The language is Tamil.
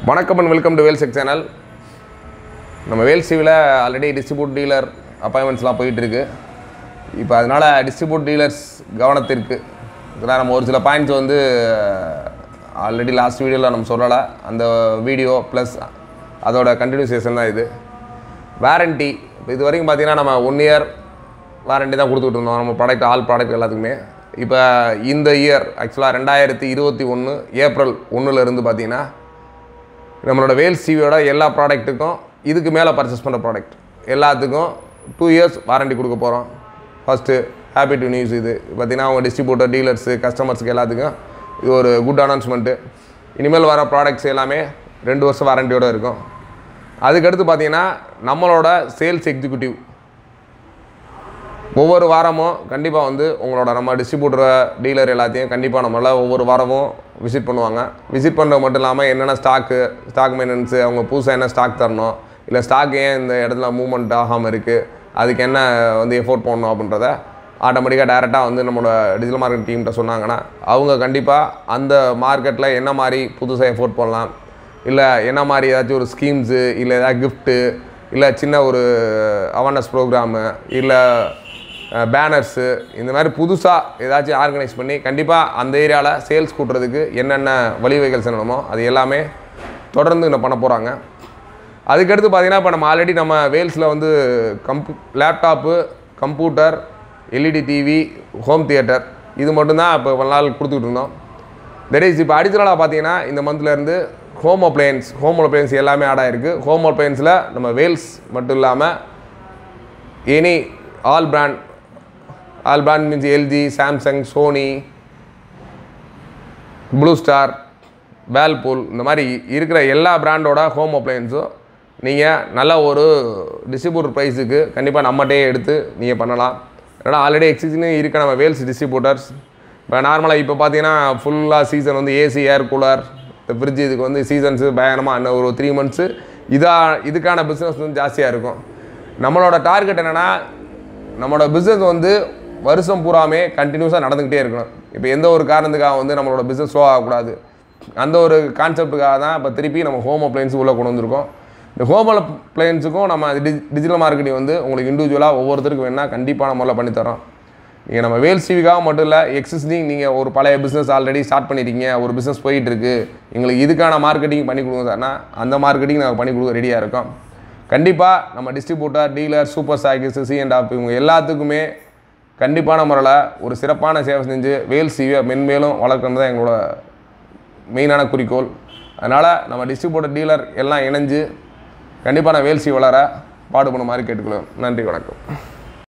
வணக்கம் அண்ட் வெல்கம் டு வேல்செக் சேனல் நம்ம வேல் சிவியில் ஆல்ரெடி டிஸ்ட்ரிபியூட் டீலர் அப்பாயின்மெண்ட்ஸ்லாம் போயிட்டு இருக்கு இப்போ அதனால் டிஸ்ட்ரிபியூட் டீலர்ஸ் கவனத்திற்கு இதெல்லாம் நம்ம ஒரு சில பாயிண்ட்ஸ் வந்து ஆல்ரெடி லாஸ்ட் வீடியோவில் நம்ம சொல்லலை அந்த வீடியோ ப்ளஸ் அதோட கண்டினியூசேஷன் தான் இது வாரண்ட்டி இப்போ இது வரைக்கும் பார்த்தீங்கன்னா நம்ம ஒன் இயர் வாரண்ட்டி தான் கொடுத்துட்டு இருந்தோம் நம்ம ப்ராடக்ட் ஆல் ப்ராடக்ட் எல்லாத்துக்குமே இப்போ இந்த இயர் ஆக்சுவலாக ரெண்டாயிரத்தி இருபத்தி ஒன்று ஏப்ரல் ஒன்றுலேருந்து பார்த்தீங்கன்னா நம்மளோட வேல் சிவியோட எல்லா ப்ராடக்ட்டுக்கும் இதுக்கு மேலே பர்ச்சேஸ் பண்ணுற ப்ராடக்ட் எல்லாத்துக்கும் டூ இயர்ஸ் வாரண்டி கொடுக்க போகிறோம் ஃபஸ்ட்டு ஹாப்பி டு நியூஸ் இது பார்த்தீங்கன்னா அவங்க டிஸ்ட்ரிபியூட்டர் டீலர்ஸு கஸ்டமர்ஸுக்கு எல்லாத்துக்கும் இது ஒரு குட் அனௌன்ஸ்மெண்ட்டு இனிமேல் வர ப்ராடக்ட்ஸ் எல்லாமே ரெண்டு வருஷம் வாரண்டியோடு இருக்கும் அதுக்கடுத்து பார்த்தீங்கன்னா நம்மளோட சேல்ஸ் எக்ஸிக்யூட்டிவ் ஒவ்வொரு வாரமும் கண்டிப்பாக வந்து உங்களோட நம்ம டிஸ்ட்ரிபியூட்டர் டீலர் எல்லாத்தையும் கண்டிப்பாக நம்மள ஒவ்வொரு வாரமும் விசிட் பண்ணுவாங்க விசிட் பண்ணுறது மட்டும் இல்லாமல் என்னென்ன ஸ்டாக்கு ஸ்டாக் மெயின்டெனன்ஸு அவங்க புதுசாக என்ன ஸ்டாக் தரணும் இல்லை ஸ்டாக் ஏன் இந்த இடத்துல மூவ்மெண்ட் ஆகாமல் இருக்குது அதுக்கு என்ன வந்து எஃபோர்ட் பண்ணணும் அப்படின்றத ஆட்டோமேட்டிக்காக டேரெக்டாக வந்து நம்மளோட டிஜிட்டல் மார்க்கெட் டீம்கிட்ட சொன்னாங்கன்னா அவங்க கண்டிப்பாக அந்த மார்க்கெட்டில் என்ன மாதிரி புதுசாக எஃபோர்ட் பண்ணலாம் இல்லை என்ன மாதிரி ஏதாச்சும் ஒரு ஸ்கீம்ஸு இல்லை ஏதாவது கிஃப்ட்டு இல்லை சின்ன ஒரு அவேர்னஸ் ப்ரோக்ராமு இல்லை பேனர்ஸு இந்த மாதிரி புதுசாக ஏதாச்சும் ஆர்கனைஸ் பண்ணி கண்டிப்பாக அந்த ஏரியாவில் சேல்ஸ் கூட்டுறதுக்கு என்னென்ன வழிவகைகள் செய்யணுமோ அது எல்லாமே தொடர்ந்து இன்னும் பண்ண போகிறாங்க அதுக்கடுத்து பார்த்தீங்கன்னா இப்போ நம்ம ஆல்ரெடி நம்ம வேல்ஸில் வந்து கம்ப்யூ laptop computer LED TV home theatre இது மட்டும்தான் இப்போ இவ்வளோ நாள் கொடுத்துக்கிட்டு இருந்தோம் தட் இஸ் இப்போ அடிஷனலாக பார்த்தீங்கன்னா இந்த மந்த்லேருந்து ஹோம் அப்ளையன்ஸ் ஹோம் அப்ளையன்ஸ் எல்லாமே ஆட் ஆயிருக்கு ஹோம் அப்ளையன்ஸில் நம்ம வேல்ஸ் மட்டும் இல்லாமல் any all brand all brand means LG Samsung Sony Blue Star Whirlpool இந்த மாதிரி இருக்கிற எல்லா பிராண்டோட ஹோம் அப்ளையன்ஸும் நீங்கள் நல்ல ஒரு டிஸ்ட்ரிபியூட்டர் ப்ரைஸுக்கு கண்டிப்பாக நம்மகிட்டே எடுத்து நீங்கள் பண்ணலாம் ஏன்னா ஆல்ரெடி எக்ஸிஸ்டிங் இருக்க நம்ம வேல்ஸ் டிஸ்ட்ரிபியூட்டர்ஸ் இப்போ நார்மலாக இப்போ பார்த்தீங்கன்னா ஃபுல்லாக சீசன் வந்து ஏசி ஏர் கூலர் இந்த ஃப்ரிட்ஜ் இதுக்கு வந்து சீசன்ஸு பயங்கரமாக இன்னும் ஒரு த்ரீ மந்த்ஸு இதா இதுக்கான பிஸ்னஸ் வந்து ஜாஸ்தியாக இருக்கும் நம்மளோட டார்கெட் என்னென்னா நம்மளோட பிஸ்னஸ் வந்து வருஷம் பூராமே கண்டினியூஸாக நடந்துக்கிட்டே இருக்கணும் இப்போ எந்த ஒரு காரணத்துக்காக வந்து நம்மளோட பிஸ்னஸ் ஸ்லோ ஆகக்கூடாது அந்த ஒரு கான்செப்ட்டுக்காக தான் இப்போ திருப்பி நம்ம ஹோம் அப்ளையன்ஸ் உள்ளே கொண்டு வந்திருக்கோம் இந்த ஹோம் அப்ளையன்ஸுக்கும் நம்ம டிஜி டிஜிட்டல் மார்க்கெட்டிங் வந்து உங்களுக்கு இண்டிவிஜுவலாக ஒவ்வொருத்தருக்கும் வேணால் கண்டிப்பான முறையில் பண்ணித்தரோம் நீங்கள் நம்ம வேல் சிவிக்காக மட்டும் இல்லை எக்ஸிஸ்டிங் நீங்கள் ஒரு பழைய பிஸ்னஸ் ஆல்ரெடி ஸ்டார்ட் பண்ணிட்டீங்க ஒரு பிஸ்னஸ் போயிட்டு இருக்கு எங்களுக்கு இதுக்கான மார்க்கெட்டிங் பண்ணி கொடுங்க சார்னா அந்த மார்க்கெட்டிங் நாங்கள் பண்ணி கொடுக்க ரெடியாக இருக்கோம் கண்டிப்பாக நம்ம distributor dealer super stockist C and F இவங்க எல்லாத்துக்குமே கண்டிப்பான முறையில் ஒரு சிறப்பான சேவை செஞ்சு வேல் சிவியை மென்மேலும் வளர்க்கணும் தான் எங்களோட மெயினான குறிக்கோள் அதனால் நம்ம டிஸ்ட்ரிபியூட்டர் டீலர் எல்லாம் இணைஞ்சு கண்டிப்பாக நான் வேல் சி வளர பாடுபடும் மாதிரி கேட்டுக்கொள்ளும் நன்றி வணக்கம்